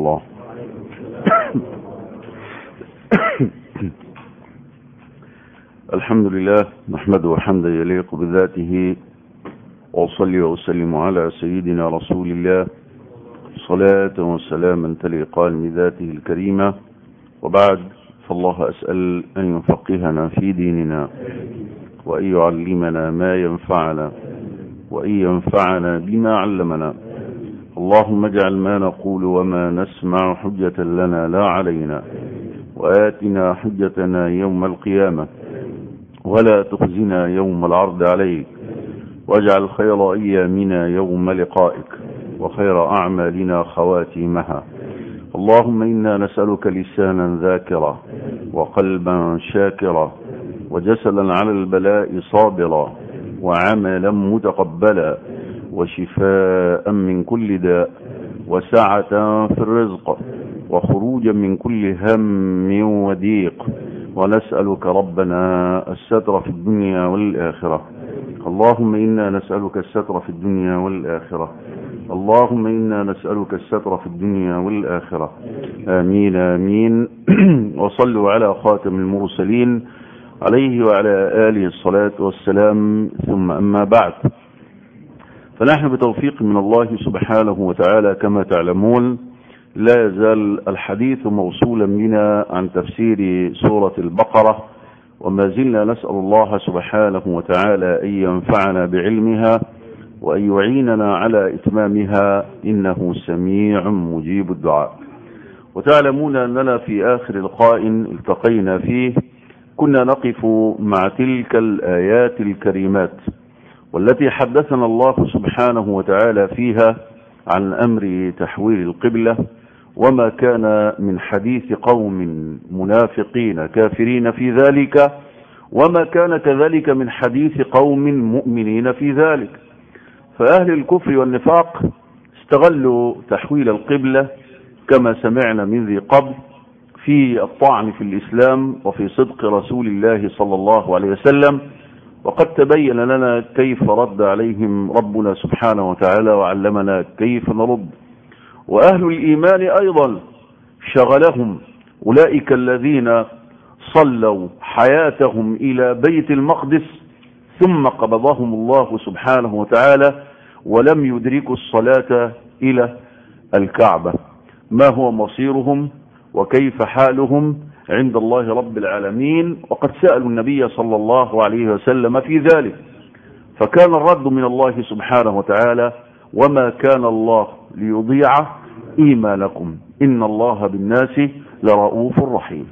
الله الحمد لله نحمده حمدا يليق بذاته وأصلي وأسلم على سيدنا رسول الله صلاة وسلاما تليقان بذاته الكريمة وبعد فالله أسأل أن يفقهنا في ديننا وأن يعلمنا ما ينفعنا وأن ينفعنا بما علمنا اللهم اجعل ما نقول وما نسمع حجة لنا لا علينا وآتنا حجتنا يوم القيامة ولا تخزنا يوم العرض عليك واجعل خير أيامنا يوم لقائك وخير أعمالنا خواتيمها اللهم إنا نسألك لسانا ذاكرا وقلبا شاكرا وجسدا على البلاء صابرا وعملا متقبلا وشفاء من كل داء وسعة في الرزق وخروجا من كل هم وضيق ونسألك ربنا الستر في الدنيا والآخرة اللهم إنا نسألك الستر في الدنيا والآخرة اللهم إنا نسألك الستر في الدنيا والآخرة آمين آمين وصلوا على خاتم المرسلين عليه وعلى آله الصلاة والسلام ثم أما بعد فنحن بتوفيق من الله سبحانه وتعالى كما تعلمون لا يزال الحديث موصولا بنا عن تفسير سورة البقرة وما زلنا نسأل الله سبحانه وتعالى أن ينفعنا بعلمها وأن يعيننا على إتمامها إنه سميع مجيب الدعاء وتعلمون أننا في آخر لقاء التقينا فيه كنا نقف مع تلك الآيات الكريمات والتي حدثنا الله سبحانه وتعالى فيها عن أمر تحويل القبلة وما كان من حديث قوم منافقين كافرين في ذلك وما كان كذلك من حديث قوم مؤمنين في ذلك فأهل الكفر والنفاق استغلوا تحويل القبلة كما سمعنا من ذي قبل في الطعن في الإسلام وفي صدق رسول الله صلى الله عليه وسلم وقد تبين لنا كيف رد عليهم ربنا سبحانه وتعالى وعلمنا كيف نرد وأهل الإيمان أيضا شغلهم أولئك الذين صلوا حياتهم إلى بيت المقدس ثم قبضهم الله سبحانه وتعالى ولم يدركوا الصلاة إلى الكعبة ما هو مصيرهم وكيف حالهم عند الله رب العالمين وقد سألوا النبي صلى الله عليه وسلم في ذلك فكان الرد من الله سبحانه وتعالى وما كان الله ليضيع إيمانكم إن الله بالناس لرؤوف رحيم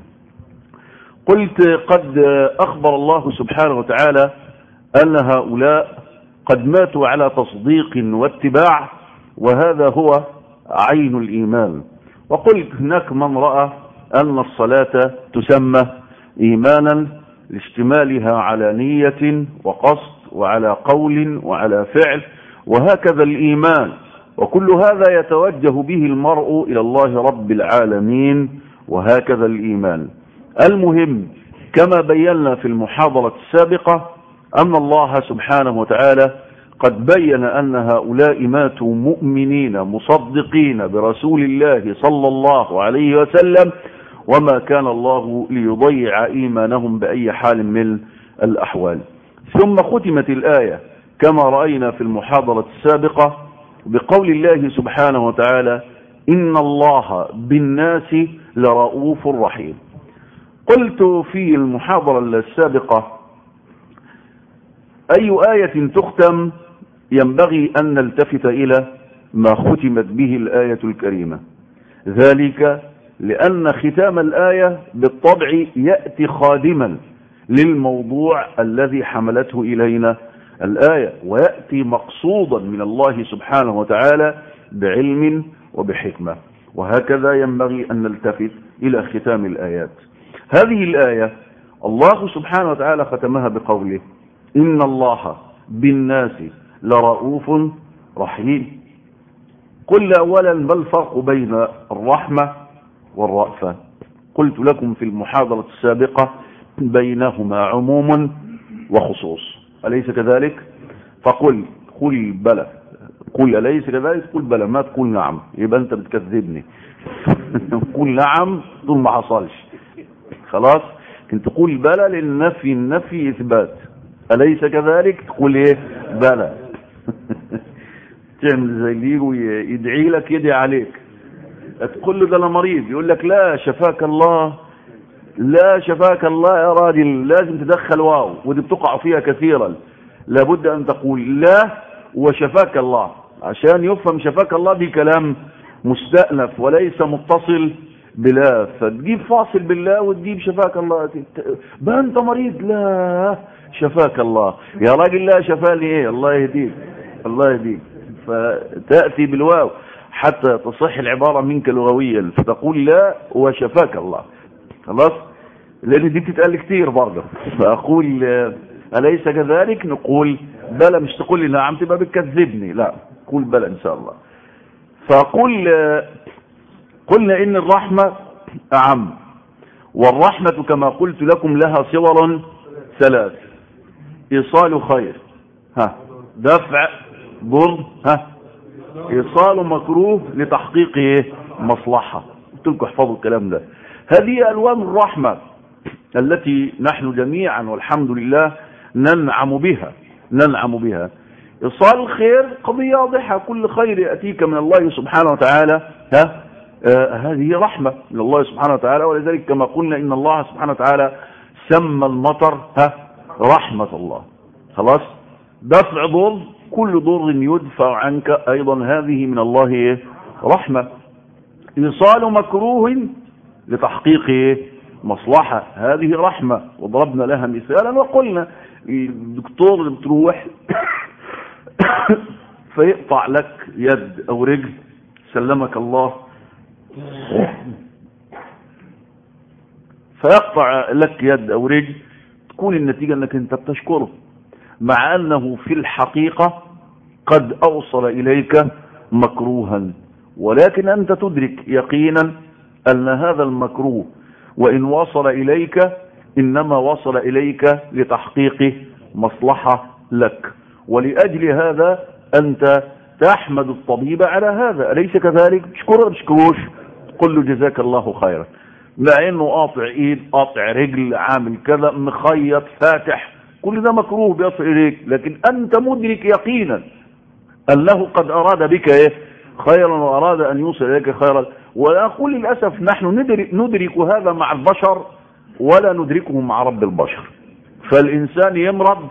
قلت قد أخبر الله سبحانه وتعالى أن هؤلاء قد ماتوا على تصديق واتباع وهذا هو عين الإيمان وقلت هناك من رأى أن الصلاة تسمى إيمانا لاشتمالها على نية وقصد وعلى قول وعلى فعل وهكذا الإيمان وكل هذا يتوجه به المرء إلى الله رب العالمين وهكذا الإيمان المهم كما بينا في المحاضرة السابقة أن الله سبحانه وتعالى قد بين أن هؤلاء ماتوا مؤمنين مصدقين برسول الله صلى الله عليه وسلم وما كان الله ليضيع إيمانهم بأي حال من الأحوال ثم ختمت الآية كما رأينا في المحاضرة السابقة بقول الله سبحانه وتعالى إن الله بالناس لرؤوف رحيم قلت في المحاضرة السابقة أي آية تختم ينبغي أن نلتفت إلى ما ختمت به الآية الكريمة ذلك لأن ختام الآية بالطبع يأتي خادما للموضوع الذي حملته إلينا الآية ويأتي مقصودا من الله سبحانه وتعالى بعلم وبحكمة وهكذا ينبغي أن نلتفت إلى ختام الآيات هذه الآية الله سبحانه وتعالى ختمها بقوله إن الله بالناس لرؤوف رحيم قل أولا ما الفرق بين الرحمة والرأفة قلت لكم في المحاضرة السابقة بينهما عموم وخصوص أليس كذلك فقل قل بلى قل أليس كذلك قل بلى ما تقول نعم يبقى أنت بتكذبني قل نعم طول ما حصلش خلاص انت تقول بلى للنفي النفي إثبات أليس كذلك تقول إيه بلى تعمل زي اللي يجي يدعي لك يدعي عليك تقول له ده انا مريض يقول لك لا شفاك الله لا شفاك الله يا راجل لازم تدخل واو ودي بتقع فيها كثيرا لابد ان تقول لا وشفاك الله عشان يفهم شفاك الله دي كلام مستأنف وليس متصل بلا فتجيب فاصل بالله وتجيب شفاك الله بقى انت مريض لا شفاك الله يا راجل لا شفاني ايه الله يهديك الله يهديك فتأتي بالواو حتى تصح العبارة منك لغويا فتقول لا وشفاك الله خلاص لان دي بتتقال كتير برضه فاقول اليس كذلك نقول بلى مش تقول لي نعم تبقى بتكذبني لا قول بلى ان شاء الله فقل قلنا ان الرحمة اعم والرحمة كما قلت لكم لها صور ثلاث ايصال خير ها دفع ضر ها ايصال مكروه لتحقيق ايه مصلحة قلت لكم احفظوا الكلام ده هذه الوان الرحمة التي نحن جميعا والحمد لله ننعم بها ننعم بها ايصال الخير قضية واضحة كل خير يأتيك من الله سبحانه وتعالى ها آه هذه رحمة من الله سبحانه وتعالى ولذلك كما قلنا إن الله سبحانه وتعالى سمى المطر ها رحمة الله خلاص دفع ضر كل ضر يدفع عنك أيضا هذه من الله رحمة إيصال مكروه لتحقيق مصلحة هذه رحمة وضربنا لها مثالا وقلنا الدكتور اللي بتروح فيقطع لك يد أو رجل سلمك الله فيقطع لك يد أو رجل تكون النتيجة أنك أنت بتشكره مع أنه في الحقيقة قد أوصل إليك مكروها ولكن أنت تدرك يقينا أن هذا المكروه وإن وصل إليك إنما وصل إليك لتحقيق مصلحة لك ولأجل هذا أنت تحمد الطبيب على هذا أليس كذلك اشكره مشكروش قل له جزاك الله خيرا مع انه قاطع ايد قاطع رجل عامل كذا مخيط فاتح كل ده مكروه بيصل اليك لكن انت مدرك يقينا انه قد اراد بك ايه خيرا واراد ان يوصل اليك خيرا واقول للاسف نحن ندرك, ندرك هذا مع البشر ولا ندركه مع رب البشر فالانسان يمرض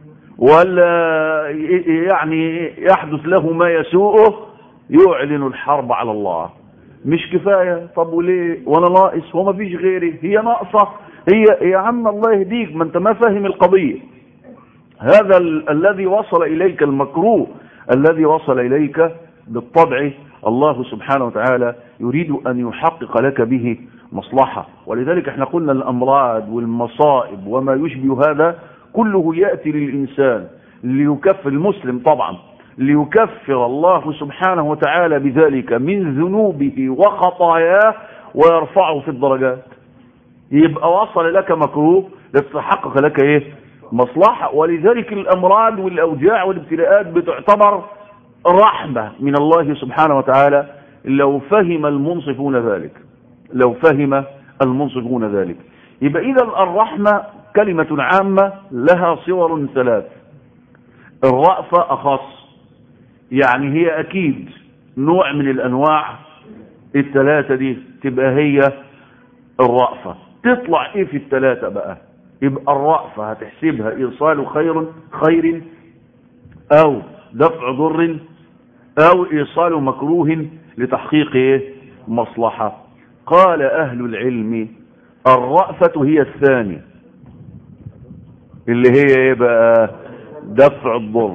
ولا يعني يحدث له ما يسوءه يعلن الحرب على الله مش كفاية طب وليه وانا ناقص هو ما فيش غيري هي ناقصة هي يا عم الله يهديك ما انت ما فاهم القضية هذا ال الذي وصل اليك المكروه الذي وصل اليك بالطبع الله سبحانه وتعالى يريد ان يحقق لك به مصلحة ولذلك احنا قلنا الامراض والمصائب وما يشبه هذا كله يأتي للإنسان ليكفر المسلم طبعا ليكفر الله سبحانه وتعالى بذلك من ذنوبه وخطاياه ويرفعه في الدرجات يبقى وصل لك مكروه لتتحقق لك ايه مصلحة ولذلك الامراض والاوجاع والابتلاءات بتعتبر رحمة من الله سبحانه وتعالى لو فهم المنصفون ذلك لو فهم المنصفون ذلك يبقى اذا الرحمة كلمة عامة لها صور ثلاث الرأفة أخص يعني هي أكيد نوع من الأنواع الثلاثة دي تبقى هي الرأفة تطلع إيه في الثلاثة بقى يبقى الرأفة هتحسبها إيصال خير خير أو دفع ضر أو إيصال مكروه لتحقيق إيه مصلحة قال أهل العلم الرأفة هي الثانية اللي هي ايه بقى دفع الضر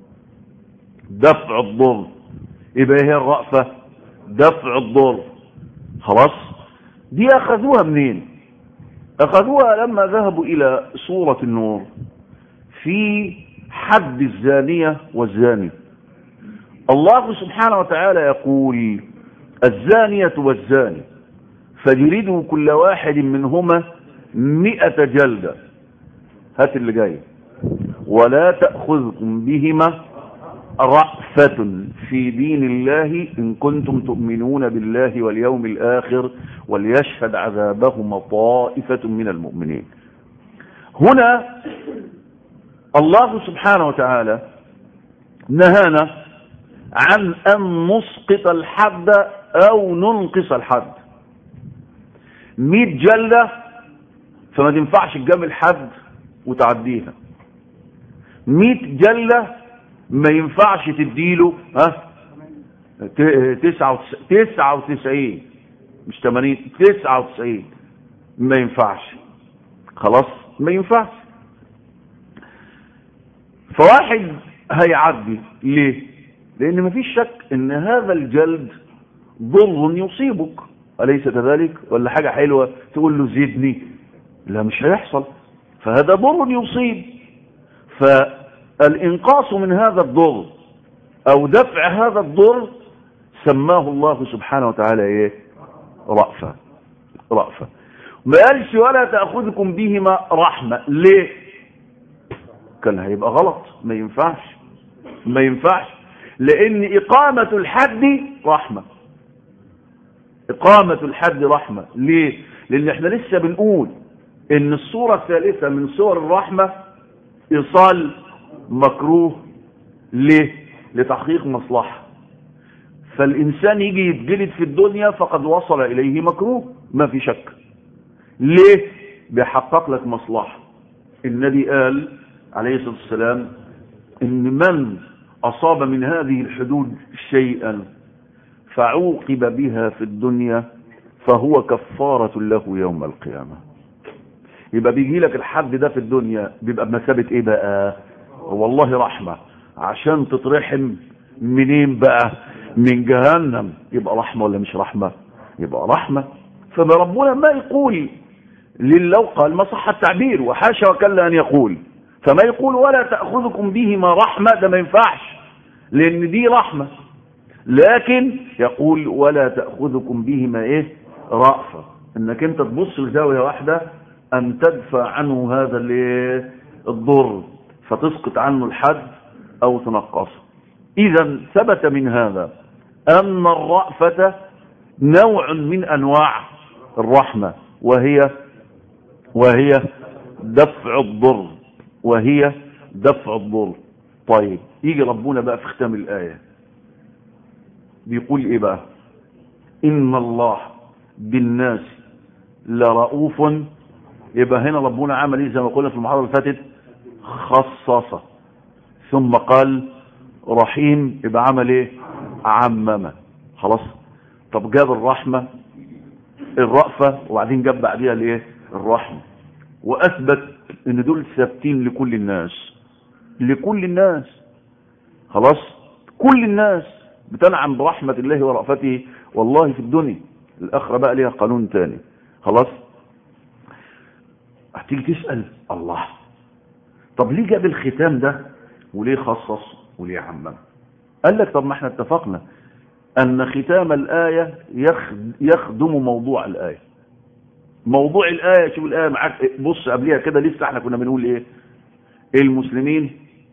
دفع الضر يبقى هي الرأفة دفع الضر خلاص دي اخذوها منين اخذوها لما ذهبوا الى سورة النور في حد الزانية والزاني الله سبحانه وتعالى يقول الزانية والزاني فجلدوا كل واحد منهما مئة جلدة هات اللي جاي ولا تأخذكم بهما رأفة في دين الله إن كنتم تؤمنون بالله واليوم الآخر وليشهد عذابهما طائفة من المؤمنين هنا الله سبحانه وتعالى نهانا عن أن نسقط الحد أو ننقص الحد مئة جلة فما تنفعش تجامل الحد وتعديها مئة جلة ما ينفعش تديله ها تسعة وتسعين مش تمانين تسعة وتسعين ما ينفعش خلاص ما ينفعش فواحد هيعدي ليه لان مفيش شك ان هذا الجلد ضر يصيبك أليس كذلك ولا حاجة حلوة تقول له زدني لا مش هيحصل فهذا ضر يصيب فالإنقاص من هذا الضر أو دفع هذا الضر سماه الله سبحانه وتعالى إيه رأفة رأفة ما قالش ولا تأخذكم بهما رحمة ليه كان هيبقى غلط ما ينفعش ما ينفعش لأن إقامة الحد رحمة إقامة الحد رحمة ليه لأن احنا لسه بنقول ان الصورة الثالثة من صور الرحمة ايصال مكروه ليه لتحقيق مصلحة فالانسان يجي يتجلد في الدنيا فقد وصل اليه مكروه ما في شك ليه بيحقق لك مصلحة النبي قال عليه الصلاة والسلام ان من اصاب من هذه الحدود شيئا فعوقب بها في الدنيا فهو كفارة له يوم القيامة يبقى بيجي لك الحد ده في الدنيا بيبقى بمثابة ايه بقى والله رحمة عشان تترحم منين بقى من جهنم يبقى رحمة ولا مش رحمة يبقى رحمة فما ربنا ما يقول للو قال ما صح التعبير وحاشا وكلا ان يقول فما يقول ولا تأخذكم بهما رحمة ده ما ينفعش لان دي رحمة لكن يقول ولا تأخذكم بهما ايه رأفة انك انت تبص لزاوية واحدة ان تدفع عنه هذا الضر فتسقط عنه الحد او تنقصه اذا ثبت من هذا ان الرأفة نوع من انواع الرحمة وهي وهي دفع الضر وهي دفع الضر طيب يجي ربنا بقى في ختام الآية بيقول ايه بقى ان الله بالناس لرؤوف يبقى هنا ربنا عمل ايه زي ما قلنا في المحاضره اللي فاتت خصص ثم قال رحيم يبقى عمل ايه عمم خلاص طب جاب الرحمه الرأفة وبعدين جاب بعديها الايه الرحمه واثبت ان دول ثابتين لكل الناس لكل الناس خلاص كل الناس بتنعم برحمة الله ورأفته والله في الدنيا الآخرة بقى ليها قانون تاني خلاص هتيجي تسأل الله طب ليه جاب الختام ده وليه خصص وليه عمم قال لك طب ما احنا اتفقنا ان ختام الآية يخدم موضوع الآية موضوع الآية شوف الآية معاك بص قبليها كده لسه احنا كنا بنقول ايه المسلمين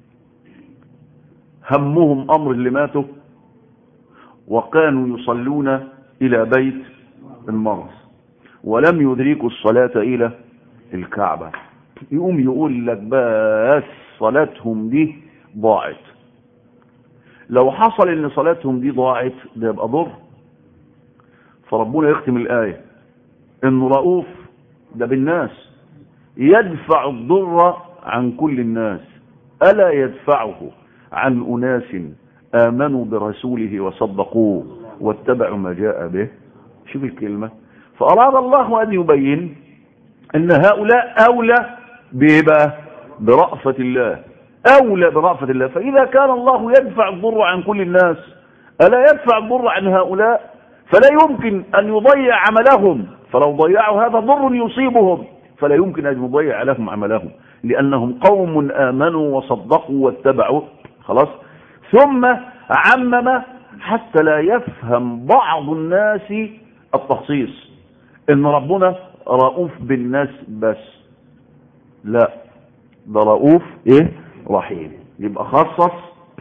همهم امر اللي ماتوا وكانوا يصلون الى بيت المقدس ولم يدركوا الصلاة الى الكعبة يقوم يقول لك بس صلاتهم دي ضاعت لو حصل ان صلاتهم دي ضاعت ده يبقى ضر فربنا يختم الآية انه رؤوف ده بالناس يدفع الضر عن كل الناس ألا يدفعه عن أناس آمنوا برسوله وصدقوه واتبعوا ما جاء به شوف الكلمة فأراد الله أن يبين أن هؤلاء أولى بيبقى برأفة الله أولى برأفة الله فإذا كان الله يدفع الضر عن كل الناس ألا يدفع الضر عن هؤلاء فلا يمكن أن يضيع عملهم فلو ضيعوا هذا ضر يصيبهم فلا يمكن أن يضيع لهم عملهم لأنهم قوم آمنوا وصدقوا واتبعوا خلاص ثم عمم حتى لا يفهم بعض الناس التخصيص ان ربنا رؤوف بالناس بس لا ده رؤوف ايه رحيم يبقى خصص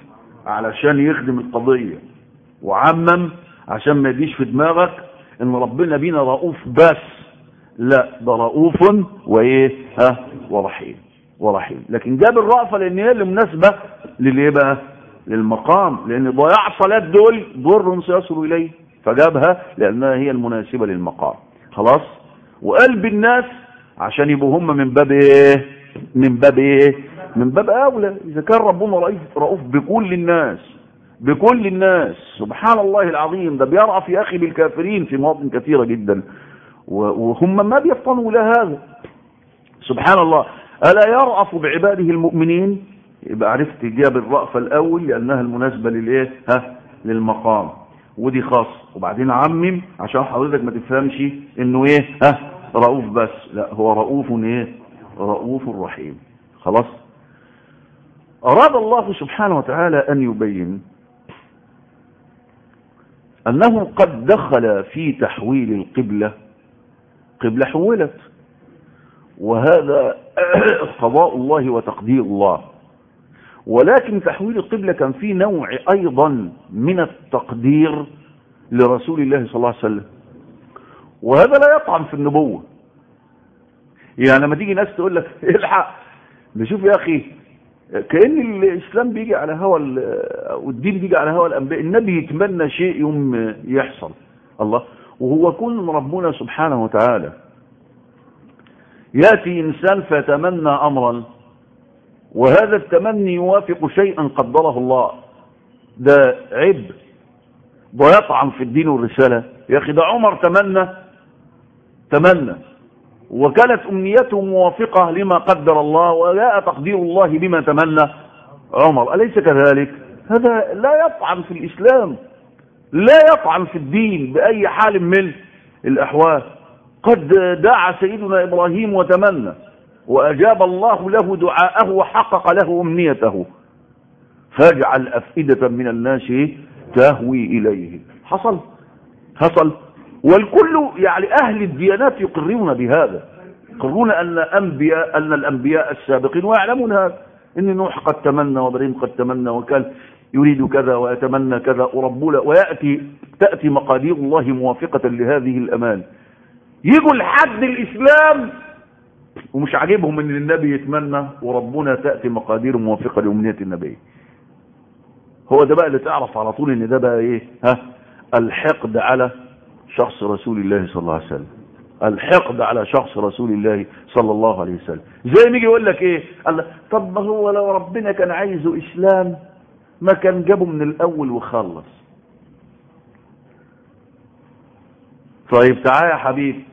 علشان يخدم القضية وعمم عشان ما يجيش في دماغك ان ربنا بينا رؤوف بس لا ده رؤوف وايه ها ورحيم ورحيم لكن جاب الرأفة لان هي اللي مناسبة للايه بقى للمقام لان ضياع صلاة دول ضر سيصل اليه فجابها لانها هي المناسبة للمقام خلاص وقلب الناس عشان يبقوا هم من باب ايه من باب ايه من باب اولى اذا كان ربنا رؤوف رؤوف بكل الناس بكل الناس سبحان الله العظيم ده بيرأف يا اخي بالكافرين في مواطن كثيرة جدا وهم ما بيفطنوا الى هذا سبحان الله ألا يرأف بعباده المؤمنين يبقى عرفت جاب الرأفة الأول لأنها المناسبة للإيه ها للمقام ودي خاص وبعدين عمم عشان حضرتك ما تفهمش انه ايه ها رؤوف بس لا هو رؤوف ايه رؤوف رحيم خلاص أراد الله سبحانه وتعالى أن يبين أنه قد دخل في تحويل القبلة قبلة حولت وهذا قضاء الله وتقدير الله ولكن تحويل القبلة كان فيه نوع أيضا من التقدير لرسول الله صلى الله عليه وسلم وهذا لا يطعن في النبوة يعني لما تيجي ناس تقول لك الحق نشوف يا أخي كأن الإسلام بيجي على هوى والدين بيجي على هوى الأنبياء النبي يتمنى شيء يوم يحصل الله وهو كل ربنا سبحانه وتعالى يأتي إنسان فيتمنى أمرا وهذا التمني يوافق شيئا قدره الله ده عيب ده يطعن في الدين والرسالة يا أخي ده عمر تمنى تمنى وكانت أمنيته موافقة لما قدر الله وجاء تقدير الله بما تمنى عمر أليس كذلك هذا لا يطعن في الإسلام لا يطعن في الدين بأي حال من الأحوال قد دعا سيدنا إبراهيم وتمنى وأجاب الله له دعاءه وحقق له أمنيته فاجعل أفئدة من الناس تهوي إليه حصل حصل والكل يعني أهل الديانات يقرون بهذا يقرون أن أنبياء أن الأنبياء السابقين ويعلمون هذا إن نوح قد تمنى وإبراهيم قد تمنى وكان يريد كذا ويتمنى كذا وربنا ويأتي تأتي مقادير الله موافقة لهذه الأمان يجوا لحد الإسلام ومش عاجبهم ان النبي يتمنى وربنا تأتي مقادير موافقة لأمنية النبي هو ده بقى اللي تعرف على طول ان ده بقى ايه ها الحقد على شخص رسول الله صلى الله عليه وسلم الحقد على شخص رسول الله صلى الله عليه وسلم زي ما يجي يقول لك ايه الله طب ما هو لو ربنا كان عايزه اسلام ما كان جابه من الاول وخلص طيب تعالى يا حبيبي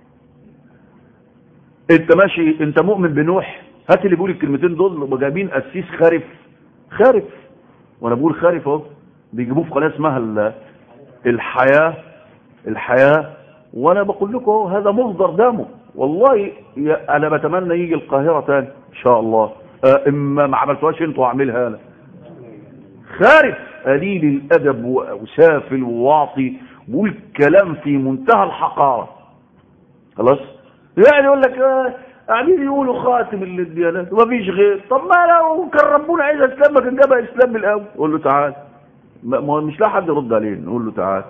انت ماشي انت مؤمن بنوح هات اللي بيقول الكلمتين دول وجايبين قسيس خارف خارف وانا بقول خارف اهو بيجيبوه في قناه اسمها الحياه الحياه وانا بقول لكم اهو هذا مصدر دمه والله انا بتمنى يجي القاهره تاني ان شاء الله اه اما ما عملتوهاش انتوا هعملها انا خارف قليل الادب وسافل وواطي بيقول كلام في منتهى الحقاره خلاص يعني يقول لك قاعدين يقولوا خاتم الديانات ومفيش غير طب ما لو كان ربنا عايز اسلام ما كان جابها اسلام من الاول قول له تعال ما مش لا حد يرد عليه نقول له تعال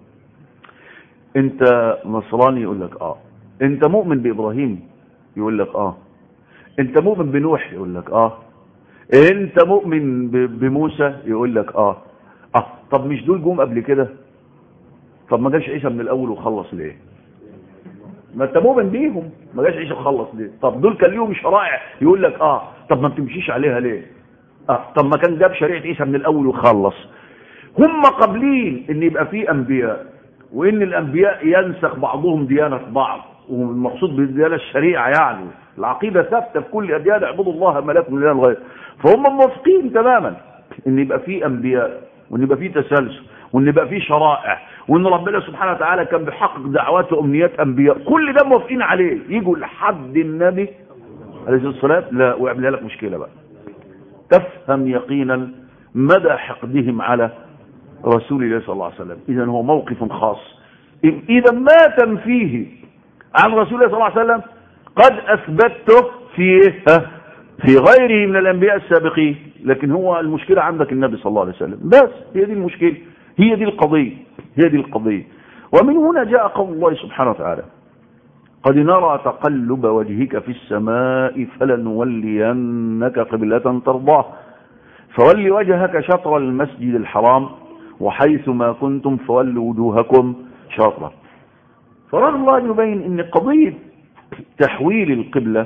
انت نصراني يقول لك اه انت مؤمن بابراهيم يقول لك اه انت مؤمن بنوح يقول لك اه انت مؤمن بموسى يقول لك اه اه طب مش دول جم قبل كده طب ما جاش عيسى من الاول وخلص ليه ما انت مؤمن بيهم ما جاش عيسى وخلص ليه طب دول كان ليهم شرائع يقول لك اه طب ما بتمشيش عليها ليه اه طب ما كان جاب شريعه عيسى من الاول وخلص هم قابلين ان يبقى في انبياء وان الانبياء ينسخ بعضهم ديانه بعض والمقصود بالديانه الشريعه يعني العقيده ثابته في كل اديان اعبدوا الله ما لكم من اله غيره فهم موافقين تماما ان يبقى في انبياء وان يبقى في تسلسل وان يبقى في شرائع وان ربنا سبحانه وتعالى كان بيحقق دعوات وامنيات انبياء كل ده موافقين عليه يجوا لحد النبي عليه الصلاه والسلام لا ويعملها لك مشكله بقى تفهم يقينا مدى حقدهم على رسول الله صلى الله عليه وسلم اذا هو موقف خاص اذا ما تنفيه عن رسول الله صلى الله عليه وسلم قد اثبته في في غيره من الانبياء السابقين لكن هو المشكلة عندك النبي صلى الله عليه وسلم بس هي دي المشكلة هي دي القضية هي دي القضية ومن هنا جاء قول الله سبحانه وتعالى قد نرى تقلب وجهك في السماء فلنولينك قبلة ترضاه فول وجهك شطر المسجد الحرام وحيث ما كنتم فولوا وجوهكم شطرة فرد الله يبين ان قضية تحويل القبلة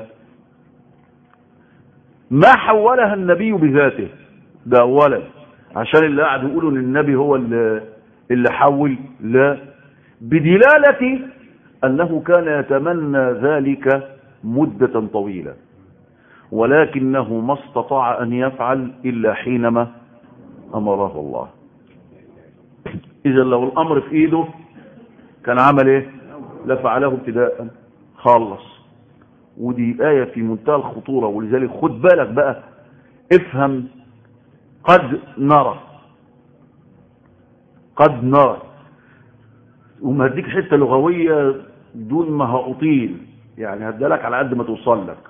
ما حولها النبي بذاته ده اولا عشان اللي قاعد يقولوا ان النبي هو اللي, اللي حول لا بدلالة انه كان يتمنى ذلك مدة طويلة ولكنه ما استطاع ان يفعل الا حينما امره الله اذا لو الامر في ايده كان عمل ايه لفعله ابتداء خلص ودي آية في منتهى الخطورة ولذلك خد بالك بقى افهم قد نرى قد نرى وما هديك حتة لغوية دون ما هأطيل يعني هدالك على قد ما توصل لك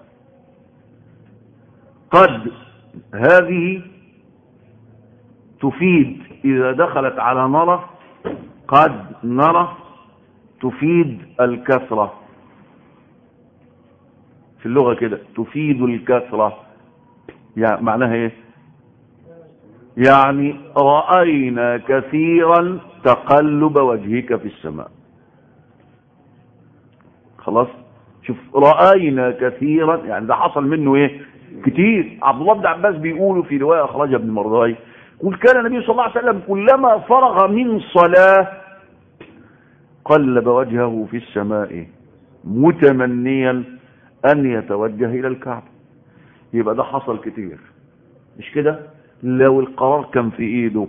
قد هذه تفيد إذا دخلت على نرى قد نرى تفيد الكثرة في اللغة كده تفيد الكثرة يعني معناها ايه يعني رأينا كثيرا تقلب وجهك في السماء خلاص شوف رأينا كثيرا يعني ده حصل منه ايه كتير عبد الله بن عباس بيقولوا في رواية اخرجها ابن مرداي يقول كان النبي صلى الله عليه وسلم كلما فرغ من صلاة قلب وجهه في السماء متمنيا أن يتوجه إلى الكعبة يبقى ده حصل كتير مش كده لو القرار كان في إيده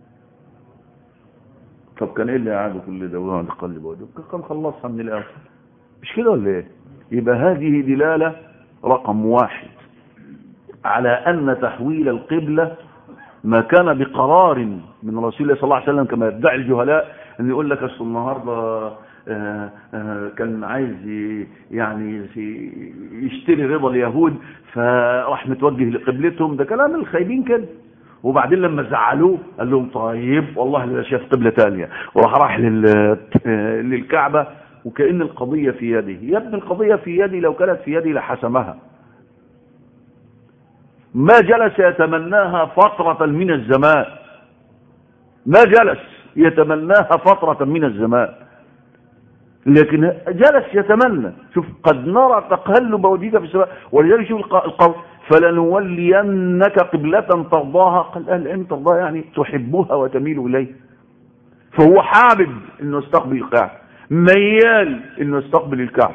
طب كان إيه اللي قعده كل ده ويقعد يقلب وجهه كان خلصها من الآخر مش كده ولا إيه يبقى هذه دلالة رقم واحد على أن تحويل القبلة ما كان بقرار من رسول الله صلى الله عليه وسلم كما يدعي الجهلاء ان يقول لك اصل النهارده آآ آآ كان عايز يعني يشتري رضا اليهود فراح متوجه لقبلتهم ده كلام الخايبين كده وبعدين لما زعلوه قال لهم طيب والله انا شايف قبله ثانيه وراح راح للكعبه وكأن القضية في يده يا ابن القضية في يدي لو كانت في يدي لحسمها ما جلس يتمناها فترة من الزمان ما جلس يتمناها فترة من الزمان لكن جلس يتمنى شوف قد نرى تقلب وجهك في السماء ولذلك شوف القول فلنولينك قبلة ترضاها قال أهل العلم ترضاها يعني تحبها وتميل إليه فهو حابب انه يستقبل الكعبة ميال انه يستقبل الكعبة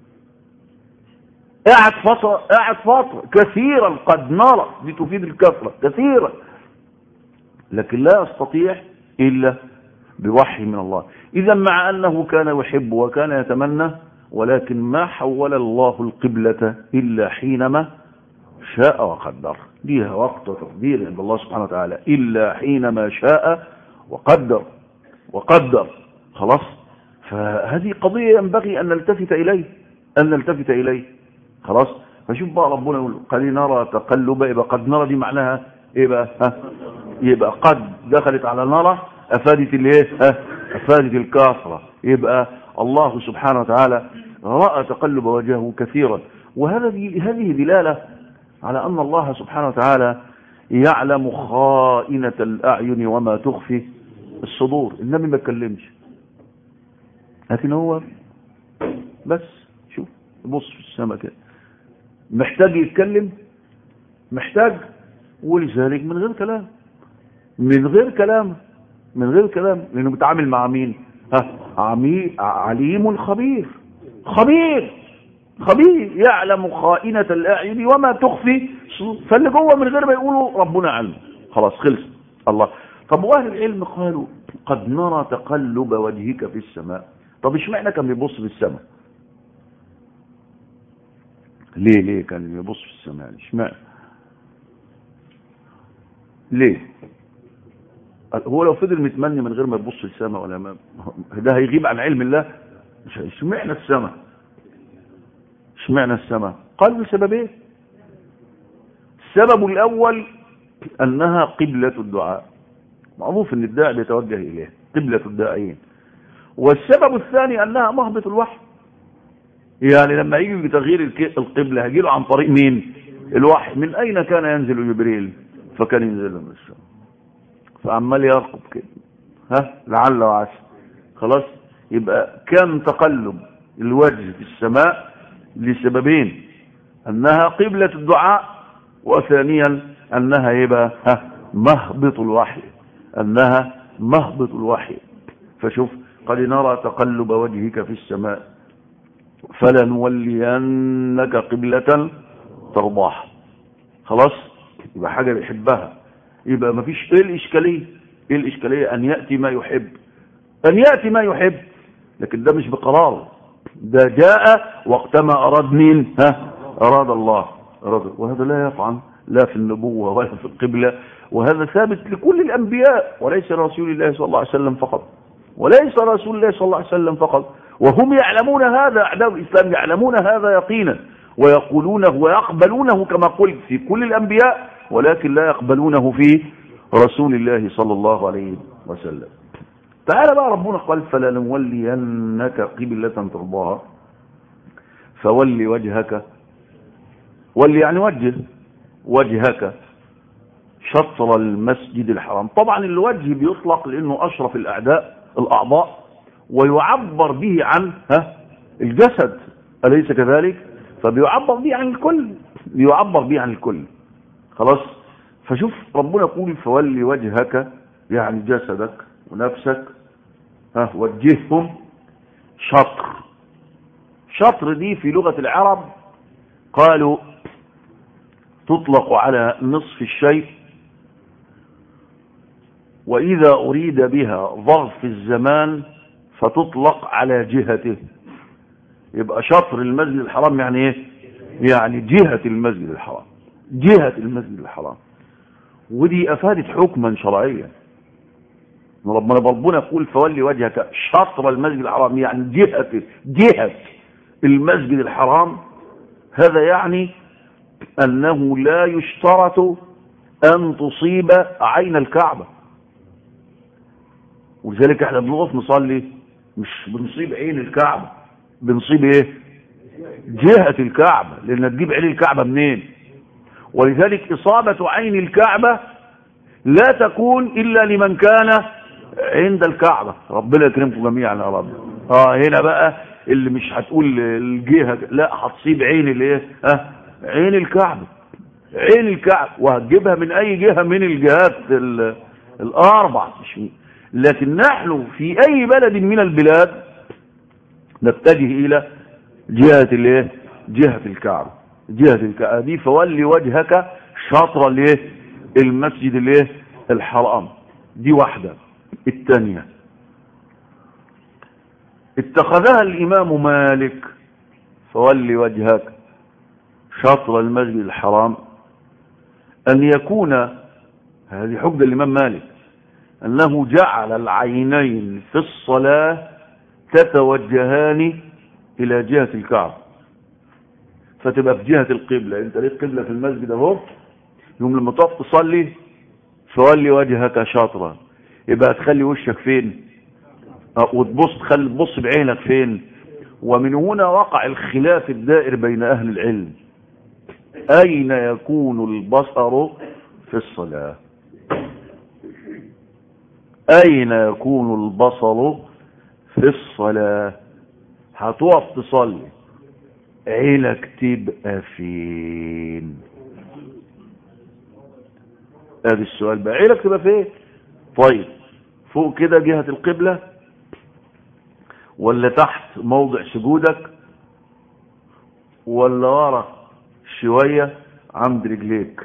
قاعد فترة قاعد فترة كثيرا قد نرى دي تفيد الكثرة كثيرا لكن لا يستطيع إلا بوحي من الله إذا مع أنه كان يحب وكان يتمنى ولكن ما حول الله القبلة إلا حينما شاء وقدر ليها وقت وتقدير عند الله سبحانه وتعالى إلا حينما شاء وقدر وقدر خلاص فهذه قضية ينبغي أن نلتفت إليه أن نلتفت إليه خلاص فشوف بقى ربنا يقول قد نرى تقلب يبقى قد نرى دي معناها ايه بقى ها يبقى قد دخلت على نرى افادت الايه ها افادت الكافره يبقى الله سبحانه وتعالى راى تقلب وجهه كثيرا وهذه هذه دلاله على ان الله سبحانه وتعالى يعلم خائنة الأعين وما تخفي الصدور النبي ما اتكلمش لكن هو بس شوف بص في السماء كده محتاج يتكلم محتاج ولذلك من غير كلام من غير كلام من غير كلام لانه بيتعامل مع مين ها عمي عليم خبير خبير خبير يعلم خائنة الأعين وما تخفي فاللي جوه من غير ما يقولوا ربنا علم خلاص خلص الله طب واهل العلم قالوا قد نرى تقلب وجهك في السماء طب اشمعنى كان بيبص في السماء ليه ليه كان بيبص في السماء اشمعنى ليه هو لو فضل متمني من غير ما يبص السماء ولا ما ده هيغيب عن علم الله مش اشمعنى السماء اشمعنى السماء قال لسببين السبب الاول أنها قبلة الدعاء معروف أن الداعي بيتوجه إليه قبلة الداعين والسبب الثاني أنها مهبط الوحي يعني لما يجي بتغيير القبلة هيجي له عن طريق مين الوحي من أين كان ينزل جبريل فكان ينزل من السماء فعمال يرقب كده ها لعل وعسى خلاص يبقى كان تقلب الوجه في السماء لسببين أنها قبلة الدعاء وثانيا أنها يبقى ها مهبط الوحي أنها مهبط الوحي فشوف قد نرى تقلب وجهك في السماء فلنولينك قبلة ترضاها خلاص يبقى حاجة بيحبها يبقى ما فيش ايه الاشكالية ايه الاشكالية ان يأتي ما يحب ان يأتي ما يحب لكن ده مش بقراره ده جاء وقتما اراد مين ها اراد الله أراد وهذا لا يفعل لا في النبوة ولا في القبلة وهذا ثابت لكل الأنبياء وليس رسول الله صلى الله عليه وسلم فقط وليس رسول الله صلى الله عليه وسلم فقط وهم يعلمون هذا أعداء الإسلام يعلمون هذا يقينا ويقولونه ويقبلونه كما قلت في كل الأنبياء ولكن لا يقبلونه في رسول الله صلى الله عليه وسلم تعالى بقى ربنا قال فلنولينك قبلة ترضاها فولي وجهك ولي يعني وجه وجهك شطر المسجد الحرام طبعا الوجه بيطلق لأنه أشرف الأعداء الأعضاء ويعبر به عن ها الجسد أليس كذلك فبيعبر به عن الكل بيعبر به عن الكل خلاص فشوف ربنا يقول فولي وجهك يعني جسدك ونفسك ها وجههم شطر شطر دي في لغة العرب قالوا تطلق على نصف الشيء وإذا أريد بها ظرف الزمان فتطلق على جهته يبقى شطر المسجد الحرام يعني ايه يعني جهة المسجد الحرام جهة المسجد الحرام ودي أفادت حكما شرعيا ربنا ربنا يقول فولي وجهك شطر المسجد الحرام يعني جهة جهة المسجد الحرام هذا يعني أنه لا يشترط أن تصيب عين الكعبة ولذلك احنا بنقف نصلي مش بنصيب عين الكعبة بنصيب ايه جهة الكعبة لان تجيب عين الكعبة منين ولذلك اصابة عين الكعبة لا تكون الا لمن كان عند الكعبة ربنا يكرمكم جميعا يا رب اه هنا بقى اللي مش هتقول الجهة لا هتصيب عين الايه اه عين الكعبة عين الكعبة وهتجيبها من اي جهة من الجهات الاربع مش لكن نحن في اي بلد من البلاد نتجه الى جهة الايه جهة الكعبة جهة الكعبة دي فولي وجهك شطر الايه المسجد الايه الحرام دي واحدة الثانية اتخذها الامام مالك فولي وجهك شطر المسجد الحرام ان يكون هذه حجة الامام مالك أنه جعل العينين في الصلاة تتوجهان إلى جهة الكعبة فتبقى في جهة القبلة انت ليك قبلة في المسجد اهو يوم لما تقف تصلي فولي وجهك شاطرا يبقى تخلي وشك فين وتبص تخلي تبص بعينك فين ومن هنا وقع الخلاف الدائر بين أهل العلم أين يكون البصر في الصلاة أين يكون البصر في الصلاة هتقف تصلي عينك تبقى فين ادي السؤال بقى عينك تبقى فين طيب فوق كده جهة القبلة ولا تحت موضع سجودك ولا ورا شوية عند رجليك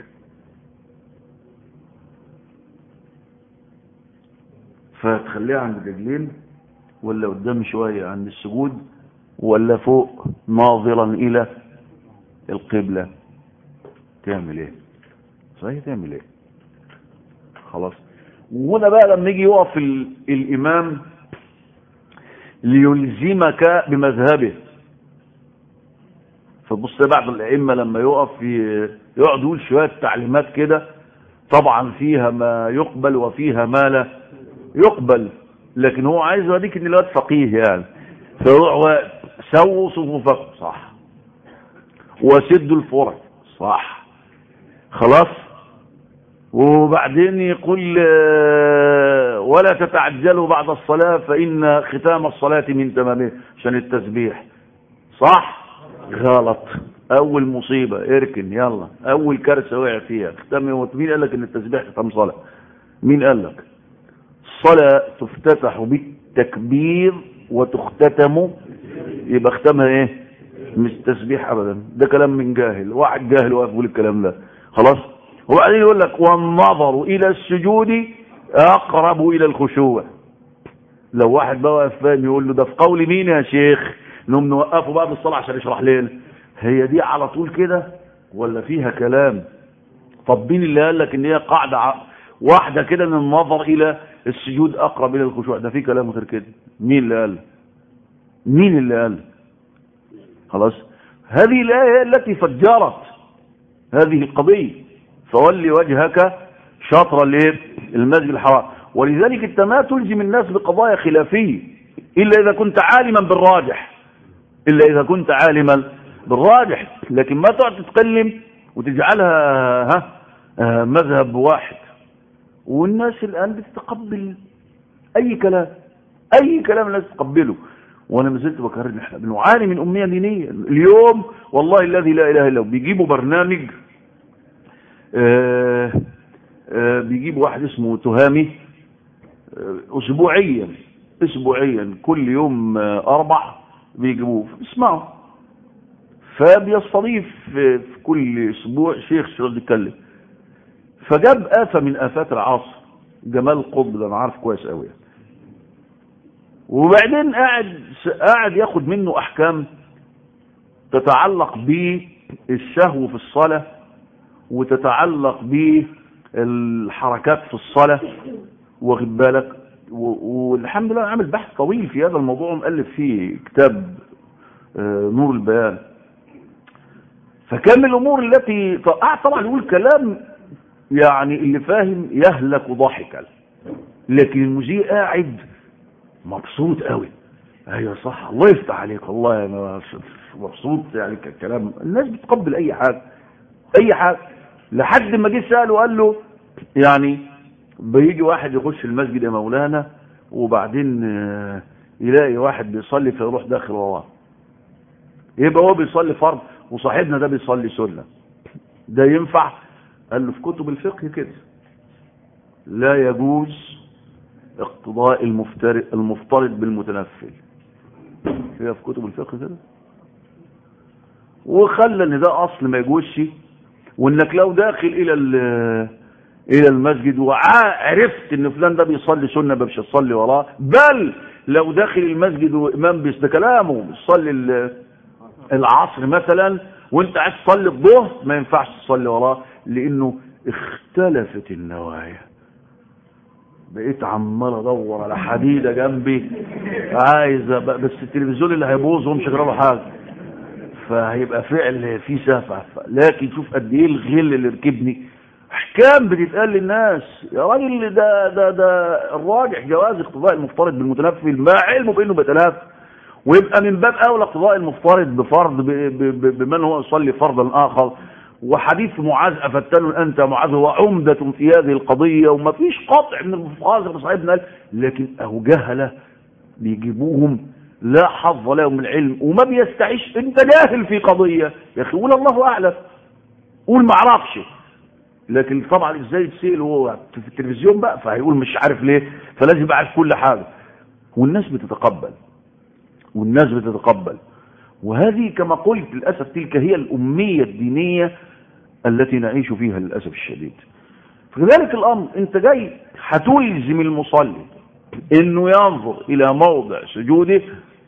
فتخليها عند الرجلين ولا قدام شوية عند السجود ولا فوق ناظرا الى القبلة تعمل ايه صحيح تعمل ايه خلاص وهنا بقى لما يجي يقف ال- الامام ليلزمك بمذهبه فتبص بعض الائمه لما يقف ي- يقعد يقول شويه تعليمات كده طبعا فيها ما يقبل وفيها ما لا يقبل لكن هو عايز يوريك ان الواد فقيه يعني فروح سووا صفوفكم صح وسدوا الفرع صح خلاص وبعدين يقول ولا تتعجلوا بعد الصلاة فإن ختام الصلاة من تمامه عشان التسبيح صح غلط أول مصيبة اركن يلا أول كارثة وقع فيها ختام مين قال لك إن التسبيح ختام صلاة مين قال لك الصلاة تفتتح بالتكبير وتختتم يبقى ختمها ايه مش تسبيح ابدا ده كلام من جاهل واحد جاهل واقف يقول الكلام ده خلاص وبعدين يقول لك والنظر الى السجود اقرب الى الخشوع لو واحد بقى واقف فاهم يقول له ده في قول مين يا شيخ انهم نوقفوا بعد الصلاه عشان يشرح لنا هي دي على طول كده ولا فيها كلام طب مين اللي قال لك ان هي قاعده واحده كده ان النظر الى السجود اقرب الى الخشوع ده في كلام غير كده مين اللي قال مين اللي قال خلاص هذه الايه التي فجرت هذه القضيه فولي وجهك شطر الايه المسجد الحرام ولذلك انت ما تلزم الناس بقضايا خلافيه الا اذا كنت عالما بالراجح الا اذا كنت عالما بالراجح لكن ما تقعد تتكلم وتجعلها ها آه مذهب واحد والناس الآن بتتقبل أي كلام أي كلام الناس تقبله وأنا ما زلت بكرر إن إحنا بنعاني من أمنية دينية اليوم والله الذي لا إله إلا هو بيجيبوا برنامج آآ آآ بيجيبوا واحد اسمه تهامي أسبوعيا أسبوعيا كل يوم أربع بيجيبوه اسمعوا فبيستضيف في كل أسبوع شيخ شغل يتكلم فجاب آفة من آفات العصر جمال قطب ده انا عارف كويس قوي وبعدين قاعد قاعد ياخد منه احكام تتعلق بالشهو في الصلاة وتتعلق بالحركات في الصلاة واخد بالك والحمد لله عامل بحث طويل في هذا الموضوع ومؤلف فيه كتاب نور البيان فكان من الامور التي قاعد طبعا يقول كلام يعني اللي فاهم يهلك ضحكا لكن المذيع قاعد مبسوط قوي ايوه صح الله يفتح عليك والله انا مبسوط يعني الكلام الناس بتقبل اي حاجه اي حاجه لحد ما جه ساله وقال له يعني بيجي واحد يخش المسجد يا مولانا وبعدين يلاقي واحد بيصلي فيروح داخل وراه يبقى هو بيصلي فرض وصاحبنا ده بيصلي سنه ده ينفع قال له في كتب الفقه كده لا يجوز اقتضاء المفترض المفترض بالمتنفل هي في كتب الفقه كده وخلى ان ده اصل ما يجوزش وانك لو داخل الى الى المسجد وعرفت ان فلان ده بيصلي سنه مش هتصلي وراه بل لو داخل المسجد وامام بيس ده كلامه بيصلي العصر مثلا وانت عايز تصلي الظهر ما ينفعش تصلي وراه لانه اختلفت النوايا بقيت عمال ادور على حديده جنبي عايز بس التلفزيون اللي هيبوظ ومش هجرى حاجه فهيبقى فعل فيه سفه لكن شوف قد ايه الغل اللي ركبني احكام بتتقال للناس يا راجل ده ده ده الراجح جواز اقتضاء المفترض بالمتنفل ما علمه بانه بيتنافى ويبقى من باب اولى اقتضاء المفترض بفرض بمن هو يصلي فرضا اخر وحديث معاذ افتن انت معاذ هو عمدة في هذه القضية وما فيش قطع من الفقهاء زي صاحبنا قال لكن اهو جهلة بيجيبوهم لا حظ لهم من العلم وما بيستعيش انت جاهل في قضية يا اخي قول الله اعلم قول ما اعرفش لكن طبعا ازاي تسأل هو في التلفزيون بقى فهيقول مش عارف ليه فلازم يبقى عارف كل حاجة والناس بتتقبل والناس بتتقبل وهذه كما قلت للأسف تلك هي الأمية الدينية التي نعيش فيها للأسف الشديد فكذلك الأمر انت جاي هتلزم المصلي انه ينظر الى موضع سجوده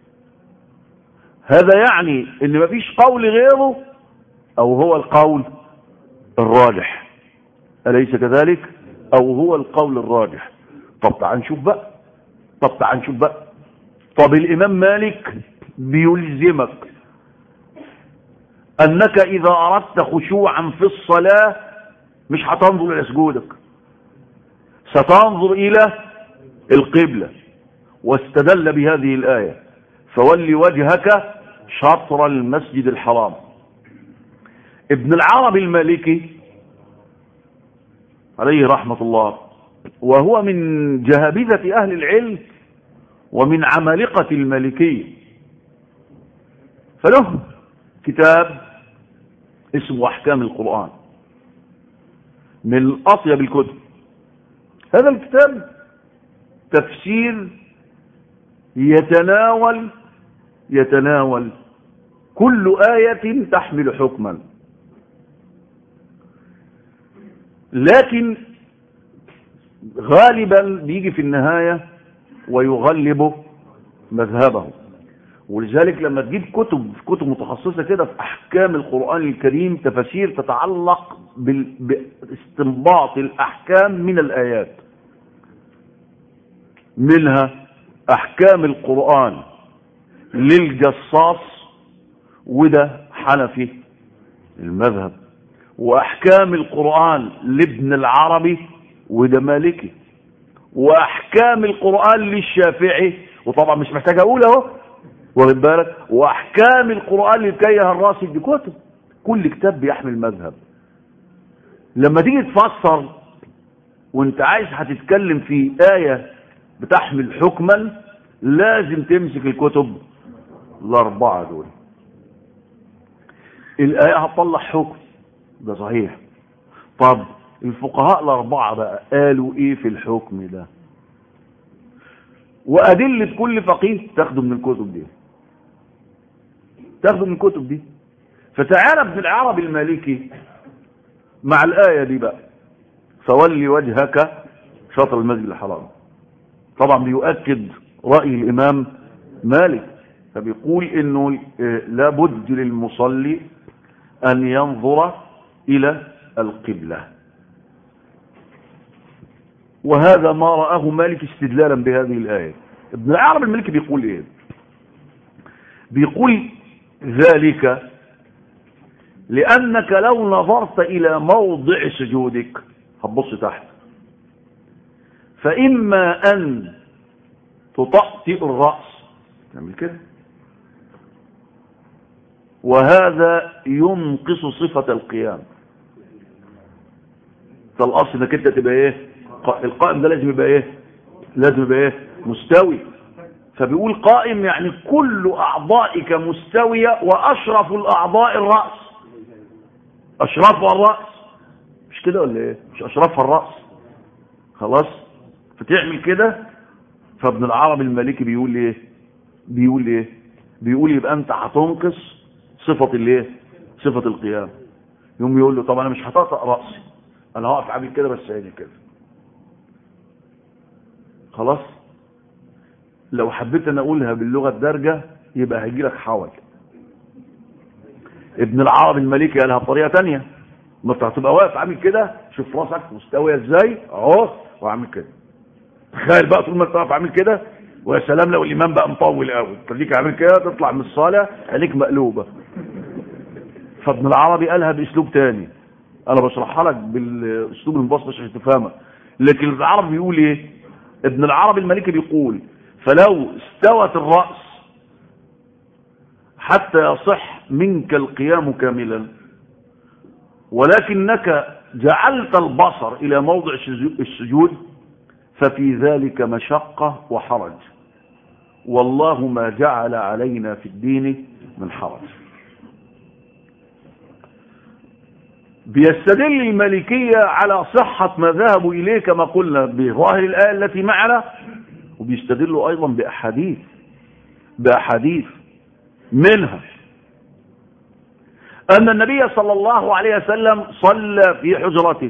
هذا يعني ان مفيش قول غيره او هو القول الراجح أليس كذلك او هو القول الراجح طب تعال نشوف بقى طب تعال نشوف بقى طب الامام مالك بيلزمك انك اذا اردت خشوعا في الصلاة مش هتنظر إلى سجودك ستنظر إلى القبلة واستدل بهذه الآية فولي وجهك شطر المسجد الحرام ابن العربي المالكي عليه رحمة الله وهو من جهابذة أهل العلم ومن عمالقة المالكية فله كتاب اسمه أحكام القرآن من أطيب الكتب هذا الكتاب تفسير يتناول يتناول كل آية تحمل حكما لكن غالبا بيجي في النهاية ويغلب مذهبه ولذلك لما تجيب كتب كتب متخصصة كده في أحكام القرآن الكريم تفاسير تتعلق باستنباط الأحكام من الآيات منها أحكام القرآن للجصاص وده حنفي المذهب وأحكام القرآن لابن العربي وده مالكي وأحكام القرآن للشافعي وطبعا مش محتاج أقول أهو واخد بالك وأحكام القرآن للكيه الراسي دي كتب كل كتاب بيحمل مذهب لما تيجي تفسر وانت عايز هتتكلم في آية بتحمل حكما لازم تمسك الكتب الأربعة دول الآية هتطلع حكم ده صحيح طب الفقهاء الأربعة بقى قالوا إيه في الحكم ده وأدلة كل فقيه تاخده من الكتب دي تاخده من الكتب دي فتعالى ابن العربي المالكي مع الآية دي بقى فولي وجهك شطر المسجد الحرام طبعا بيؤكد رأي الإمام مالك فبيقول انه لابد للمصلي ان ينظر الى القبلة وهذا ما رآه مالك استدلالا بهذه الآية ابن العرب المالكي بيقول ايه بيقول ذلك لأنك لو نظرت إلى موضع سجودك هتبص تحت فإما أن تطأطئ الرأس نعمل كده وهذا ينقص صفة القيام فالأصل انك انت تبقى ايه القائم ده لازم يبقى ايه لازم يبقى ايه مستوي فبيقول قائم يعني كل أعضائك مستوية وأشرف الأعضاء الرأس أشرفها الرأس مش كده ولا ايه مش أشرفها الرأس خلاص فتعمل كده فابن العربي المالكي بيقول ايه بيقول ايه بيقول يبقى انت هتنقص صفة الايه صفة القيام يوم يقول له طب انا مش هطأطأ رأسي انا هقف عامل كده بس عيني كده خلاص لو حبيت انا اقولها باللغة الدارجة يبقى هيجي لك حول ابن العربي المالكي قالها بطريقة تانية ما انت هتبقى واقف عامل كده شوف راسك مستوية ازاي اهو وعامل كده تخيل بقى طول ما انت واقف عامل كده ويا سلام لو الامام بقى مطول قوي تخليك عامل كده تطلع من الصلاه عينيك مقلوبه فابن العربي قالها باسلوب تاني انا بشرحها لك بالاسلوب المبسط عشان تفهمها لكن ابن العربي بيقول ايه ابن العربي المالكي بيقول فلو استوت الراس حتى يصح منك القيام كاملا ولكنك جعلت البصر الى موضع السجود ففي ذلك مشقة وحرج والله ما جعل علينا في الدين من حرج بيستدل المالكية على صحة ما ذهبوا إليه كما قلنا بظاهر الآية التي معنا وبيستدلوا أيضا بأحاديث بأحاديث منها أن النبي صلى الله عليه وسلم صلى في حجرته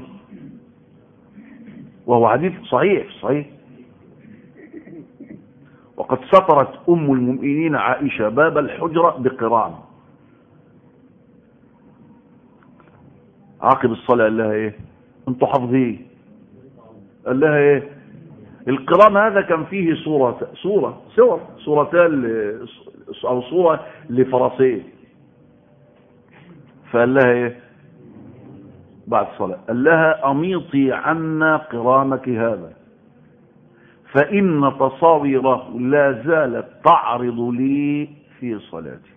وهو حديث صحيح صحيح وقد سطرت أم المؤمنين عائشة باب الحجرة بقران عقب الصلاة قال لها ايه انتوا حافظين قال لها ايه القران هذا كان فيه صورة صورة صور صورتان او صورة لفرسين فقال لها ايه بعد الصلاة قال لها أميطي عنا قرامك هذا فإن تصاويره لا زالت تعرض لي في صلاتي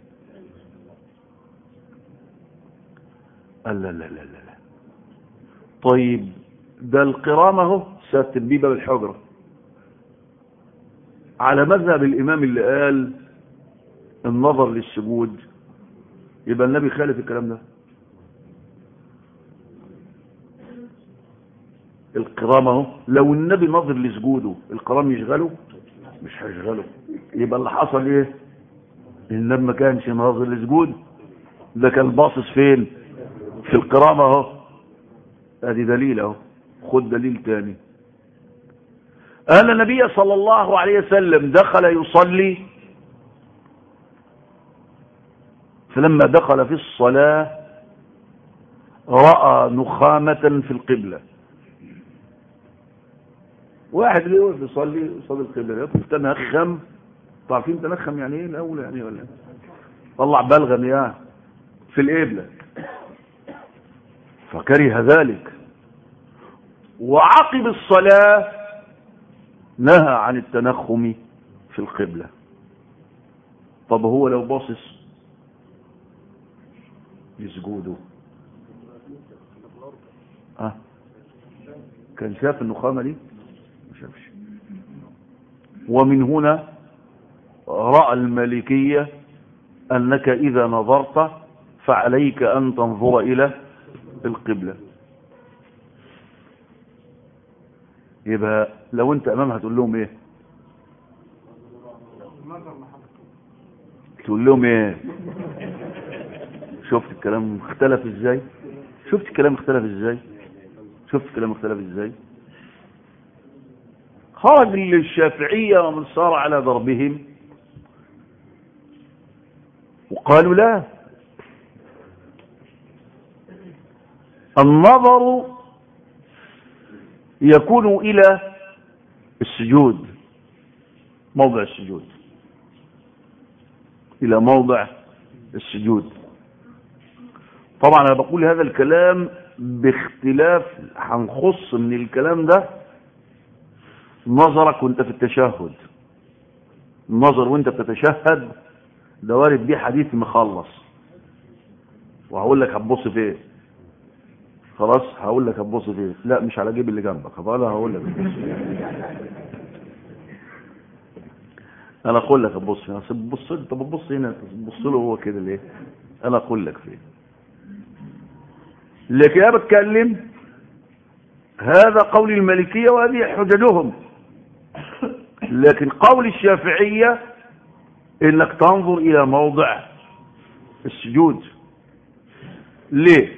قال لا لا لا لا لا طيب ده القرامة اهو ساتر بيه باب الحجرة على مذهب الإمام اللي قال النظر للسجود يبقى النبي خالف الكلام ده القرام اهو لو النبي نظر لسجوده القرام يشغله مش هيشغله يبقى اللي حصل ايه النبي ما كانش ناظر لسجود ده كان باصص فين في القرام اهو ادي دليل اهو خد دليل تاني ان النبي صلى الله عليه وسلم دخل يصلي فلما دخل في الصلاة رأى نخامة في القبلة واحد اللي يقف يصلي يصلي القبلة يقف تنخم عارفين تنخم يعني ايه الاول يعني ولا طلع بلغم يعني في القبلة فكره ذلك وعقب الصلاة نهى عن التنخم في القبلة طب هو لو باصص لسجوده اه كان شاف النخامة دي ما شافش ومن هنا رأى المالكية أنك إذا نظرت فعليك أن تنظر إلى القبلة يبقى لو انت امامها تقول لهم ايه تقول لهم ايه شفت الكلام اختلف ازاي شفت الكلام اختلف ازاي شفت الكلام اختلف ازاي خرج للشافعية ومن صار على ضربهم وقالوا لا النظر يكون إلى السجود موضع السجود إلى موضع السجود طبعا أنا بقول هذا الكلام باختلاف هنخص من الكلام ده نظرك وانت في التشهد النظر وانت بتتشهد ده وارد بيه حديث مخلص وهقول لك هتبص في ايه خلاص هقول لك هتبص في ايه لا مش على جيب اللي جنبك هبقى هقول لك هتبص في ايه انا اقول لك هتبص فين اصل بتبص انت بتبص هنا تبص له هو كده ليه انا اقول لك فين لكن انا بتكلم هذا قول المالكية وهذه حججهم لكن قول الشافعية انك تنظر الى موضع السجود ليه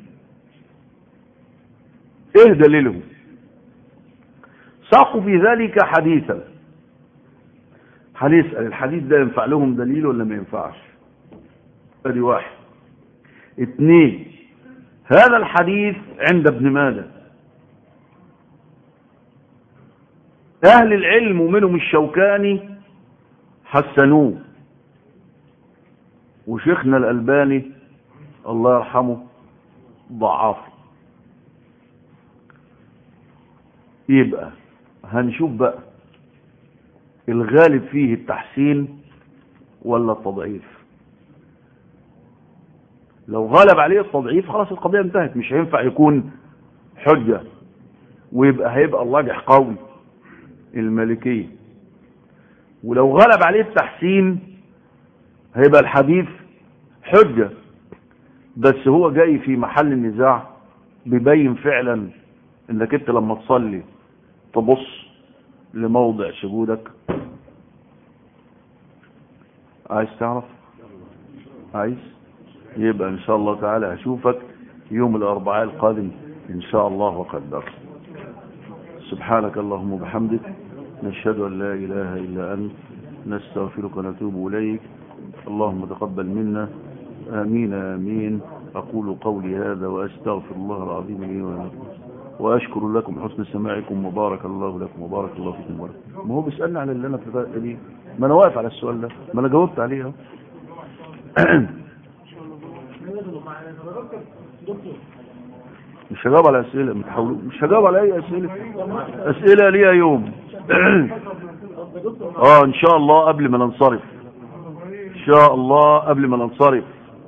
ايه دليلهم ساقوا في ذلك حديثا هنسأل الحديث ده ينفع لهم دليل ولا ما ينفعش ادي واحد اثنين هذا الحديث عند ابن ماجه اهل العلم ومنهم الشوكاني حسنوه وشيخنا الألباني الله يرحمه ضعفه يبقى هنشوف بقى الغالب فيه التحسين ولا التضعيف لو غلب عليه التضعيف خلاص القضية انتهت مش هينفع يكون حجة ويبقى هيبقى الراجح قوي الملكية ولو غلب عليه التحسين هيبقى الحديث حجة بس هو جاي في محل النزاع بيبين فعلا انك انت لما تصلي تبص لموضع سجودك عايز تعرف عايز يبقى ان شاء الله تعالى اشوفك يوم الاربعاء القادم ان شاء الله وقدر سبحانك اللهم وبحمدك نشهد ان لا اله الا انت نستغفرك ونتوب اليك اللهم تقبل منا امين امين اقول قولي هذا واستغفر الله العظيم لي ولكم واشكر لكم حسن سماعكم وبارك الله لكم وبارك الله فيكم وبارك ما هو بيسالني على اللي انا في دي ما انا واقف على السؤال ده ما انا جاوبت عليه اهو مش هجاوب على اسئله ما تحاولوا مش هجاوب على اي اسئله اسئله ليها يوم اه ان شاء الله قبل ما ننصرف ان شاء الله قبل ما ننصرف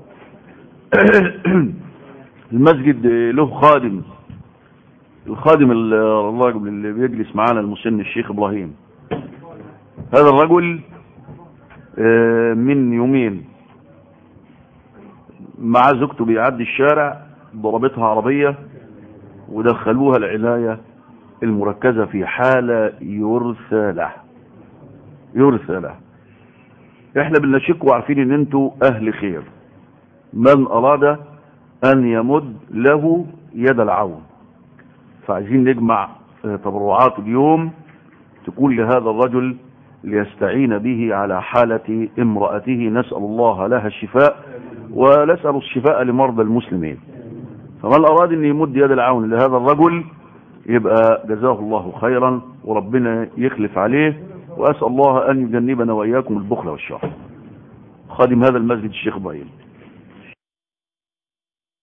المسجد له خادم الخادم الراجل اللي بيجلس معانا المسن الشيخ ابراهيم هذا الرجل من يومين مع زوجته بيعدي الشارع ضربتها عربية ودخلوها العناية المركزة في حالة يرثى له يرثى له احنا بنشك وعارفين ان انتوا اهل خير من اراد ان يمد له يد العون فعايزين نجمع تبرعات اليوم تكون لهذا الرجل ليستعين به على حالة امرأته نسأل الله لها الشفاء ونسأل الشفاء لمرضى المسلمين فمن أراد أن يمد يد العون لهذا الرجل يبقى جزاه الله خيرا وربنا يخلف عليه وأسأل الله أن يجنبنا وإياكم البخل والشر خادم هذا المسجد الشيخ إبراهيم